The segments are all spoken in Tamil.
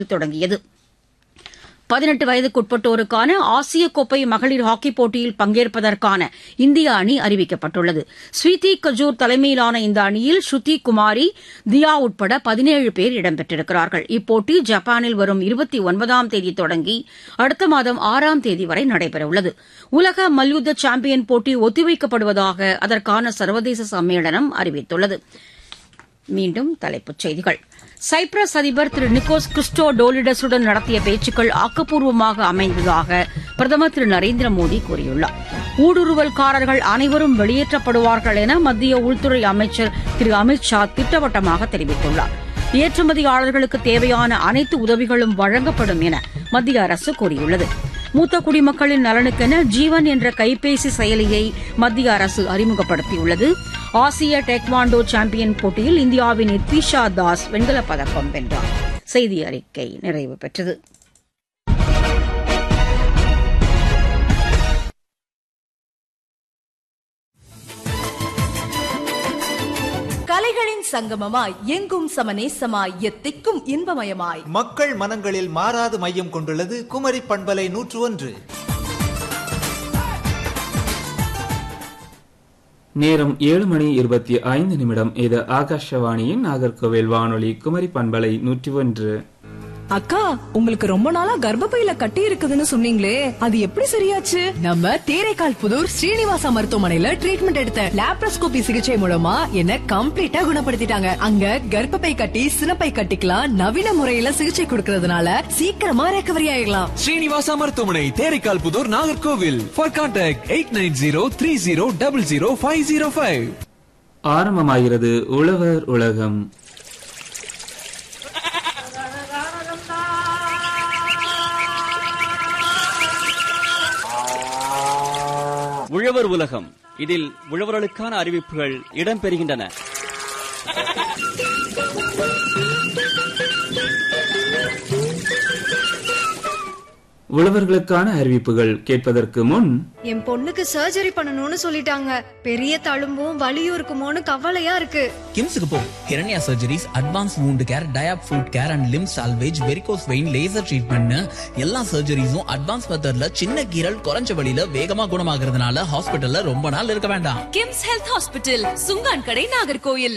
தொடங்கியது பதினெட்டு வயதுக்குட்பட்டோருக்கான ஆசிய கோப்பை மகளிர் ஹாக்கிப் போட்டியில் பங்கேற்பதற்கான இந்திய அணி அறிவிக்கப்பட்டுள்ளது ஸ்வீதி கஜூர் தலைமையிலான இந்த அணியில் ஸ்ருதி குமாரி தியா உட்பட பதினேழு பேர் இடம்பெற்றிருக்கிறார்கள் இப்போட்டி ஜப்பானில் வரும் இருபத்தி ஒன்பதாம் தேதி தொடங்கி அடுத்த மாதம் ஆறாம் தேதி வரை நடைபெறவுள்ளது உலக மல்யுத்த சாம்பியன் போட்டி ஒத்திவைக்கப்படுவதாக அதற்கான சர்வதேச சம்மேளனம் அறிவித்துள்ளது மீண்டும் தலைப்புச் செய்திகள் சைப்ரஸ் அதிபர் திரு நிக்கோஸ் கிறிஸ்டோ டோலிடஸுடன் நடத்திய பேச்சுக்கள் ஆக்கப்பூர்வமாக அமைந்ததாக பிரதமர் திரு நரேந்திர மோடி கூறியுள்ளார் ஊடுருவல்காரர்கள் அனைவரும் வெளியேற்றப்படுவார்கள் என மத்திய உள்துறை அமைச்சர் திரு அமித் ஷா திட்டவட்டமாக தெரிவித்துள்ளார் ஏற்றுமதியாளர்களுக்கு தேவையான அனைத்து உதவிகளும் வழங்கப்படும் என மத்திய அரசு கூறியுள்ளது மூத்த குடிமக்களின் நலனுக்கென ஜீவன் என்ற கைபேசி செயலியை மத்திய அரசு அறிமுகப்படுத்தியுள்ளது ஆசிய டெக்வாண்டோ சாம்பியன் போட்டியில் இந்தியாவின் இத்விஷா தாஸ் வெண்கலப் பதக்கம் வென்றார் செய்தி அறிக்கை நிறைவு பெற்றது கலைகளின் சங்கமமாய் எங்கும் சமநேசமாய் எத்திக்கும் இன்பமயமாய் மக்கள் மனங்களில் மாறாது மையம் கொண்டுள்ளது குமரி பண்பலை நூற்று ஒன்று நேரம் ஏழு மணி இருபத்தி ஐந்து நிமிடம் இது ஆகாஷவாணியின் நாகர்கோவில் வானொலி குமரி பண்பலை நூற்றி ஒன்று அக்கா உங்களுக்கு ரொம்ப நாளா கர்ப்பப்பையில கட்டி இருக்குதுன்னு சொன்னீங்களே அது எப்படி சரியாச்சு நம்ம தேரைக்கால் புதூர் ஸ்ரீனிவாசா மருத்துவமனையில ட்ரீட்மெண்ட் எடுத்த லாப்ரோஸ்கோபி சிகிச்சை மூலமா என்ன கம்ப்ளீட்டா குணப்படுத்திட்டாங்க அங்க கர்ப்பப்பை கட்டி சினப்பை கட்டிக்கலாம் நவீன முறையில சிகிச்சை கொடுக்கறதுனால சீக்கிரமா ரெக்கவரி ஆயிடலாம் ஸ்ரீனிவாசா மருத்துவமனை Theraikal Puthur Nagercoil for contact eight nine zero three zero double zero five zero five ஆரம்பமாகிறது உழவர் உலகம் உழவர் உலகம் இதில் உழவர்களுக்கான அறிவிப்புகள் இடம்பெறுகின்றன உழவர்களுக்கான அறிவிப்புகள் கேட்பதற்கு முன் என் பொண்ணுக்கு சர்ஜரி பண்ணணும்னு சொல்லிட்டாங்க பெரிய தழும்பும் வலியும் இருக்குமோன்னு கவலையா இருக்கு கிம்ஸுக்கு போ Hiranya surgeries advance wound care diabetic foot care and limb salvage varicose vein laser treatment எல்லா சர்ஜரிஸும் அட்வான்ஸ் மெத்தட்ல சின்ன கீரல் குறைஞ்ச வழியில வேகமா குணமாகறதுனால ஹாஸ்பிட்டல்ல ரொம்ப நாள் இருக்க வேண்டாம் கிம்ஸ் ஹெல்த் ஹாஸ்பிட்டல் சுங்கான் கடை நாகர்கோயில்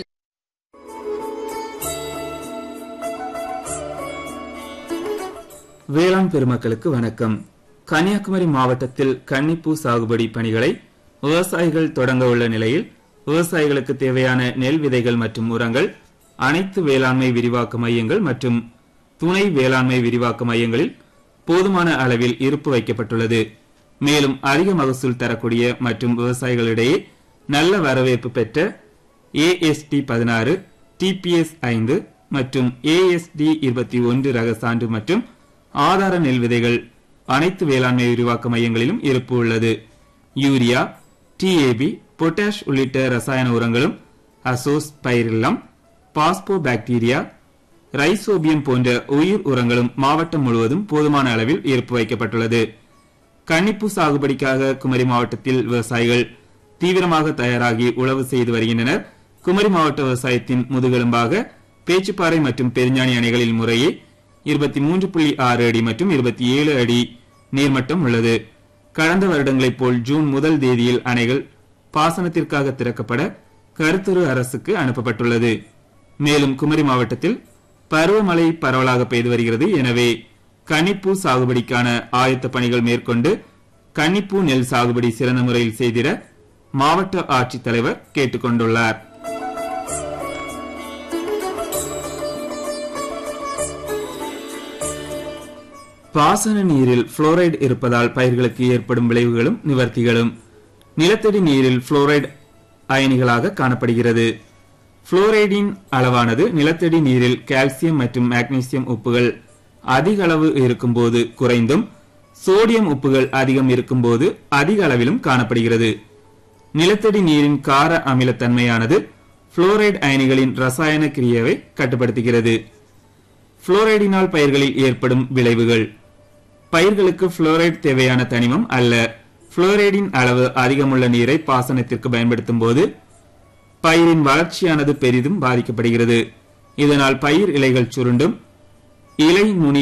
வேளாண் பெருமக்களுக்கு வணக்கம் கன்னியாகுமரி மாவட்டத்தில் கன்னிப்பூ சாகுபடி பணிகளை விவசாயிகள் தொடங்க உள்ள நிலையில் விவசாயிகளுக்கு தேவையான நெல் விதைகள் மற்றும் உரங்கள் அனைத்து வேளாண்மை விரிவாக்க மையங்கள் மற்றும் துணை வேளாண்மை விரிவாக்க மையங்களில் போதுமான அளவில் இருப்பு வைக்கப்பட்டுள்ளது மேலும் அதிக மகசூல் தரக்கூடிய மற்றும் விவசாயிகளிடையே நல்ல வரவேற்பு பெற்ற ஏஎஸ்டி பதினாறு டிபிஎஸ் ஐந்து மற்றும் ஏஎஸ்டி இருபத்தி ஒன்று ரக சான்று மற்றும் ஆதார நெல் விதைகள் அனைத்து வேளாண்மை விரிவாக்க மையங்களிலும் இருப்பு உள்ளது யூரியா டிஏபி பொட்டாஷ் உள்ளிட்ட ரசாயன உரங்களும் அசோஸ் பைரில்லம் பாஸ்போ பாக்டீரியா ரைசோபியம் போன்ற உயிர் உரங்களும் மாவட்டம் முழுவதும் போதுமான அளவில் இருப்பு வைக்கப்பட்டுள்ளது கன்னிப்பூ சாகுபடிக்காக குமரி மாவட்டத்தில் விவசாயிகள் தீவிரமாக தயாராகி உழவு செய்து வருகின்றனர் குமரி மாவட்ட விவசாயத்தின் முதுகெலும்பாக பேச்சுப்பாறை மற்றும் பெருஞ்சாணி அணைகளில் முறையே இருபத்தி மூன்று புள்ளி ஆறு அடி மற்றும் இருபத்தி ஏழு அடி நீர்மட்டம் உள்ளது கடந்த வருடங்களைப் போல் ஜூன் முதல் தேதியில் அணைகள் பாசனத்திற்காக திறக்கப்பட கருத்துரு அரசுக்கு அனுப்பப்பட்டுள்ளது மேலும் குமரி மாவட்டத்தில் பருவமழை பரவலாக பெய்து வருகிறது எனவே கன்னிப்பூ சாகுபடிக்கான ஆயத்த பணிகள் மேற்கொண்டு கன்னிப்பூ நெல் சாகுபடி சிறந்த முறையில் செய்திட மாவட்ட ஆட்சித்தலைவர் கேட்டுக் கொண்டுள்ளார் பாசன நீரில் புளோரைடு இருப்பதால் பயிர்களுக்கு ஏற்படும் விளைவுகளும் நிவர்த்திகளும் நிலத்தடி நீரில் புளோரைடு அயனிகளாக காணப்படுகிறது புளோரைடின் அளவானது நிலத்தடி நீரில் கால்சியம் மற்றும் மாக்னீசியம் உப்புகள் அதிக அளவு இருக்கும்போது குறைந்தும் சோடியம் உப்புகள் அதிகம் இருக்கும்போது அதிக அளவிலும் காணப்படுகிறது நிலத்தடி நீரின் கார அமிலத்தன்மையானது புளோரைடு அயனிகளின் ரசாயன கிரியையை கட்டுப்படுத்துகிறது புளோரைடினால் பயிர்களில் ஏற்படும் விளைவுகள் பயிர்களுக்கு புளோரைடு தேவையான தனிமம் அல்ல புளோரைடின் அளவு அதிகமுள்ள நீரை பாசனத்திற்கு பயன்படுத்தும் போது பயிரின் வளர்ச்சியானது பெரிதும் பாதிக்கப்படுகிறது இதனால் பயிர் இலைகள் சுருண்டும் இலை நுனி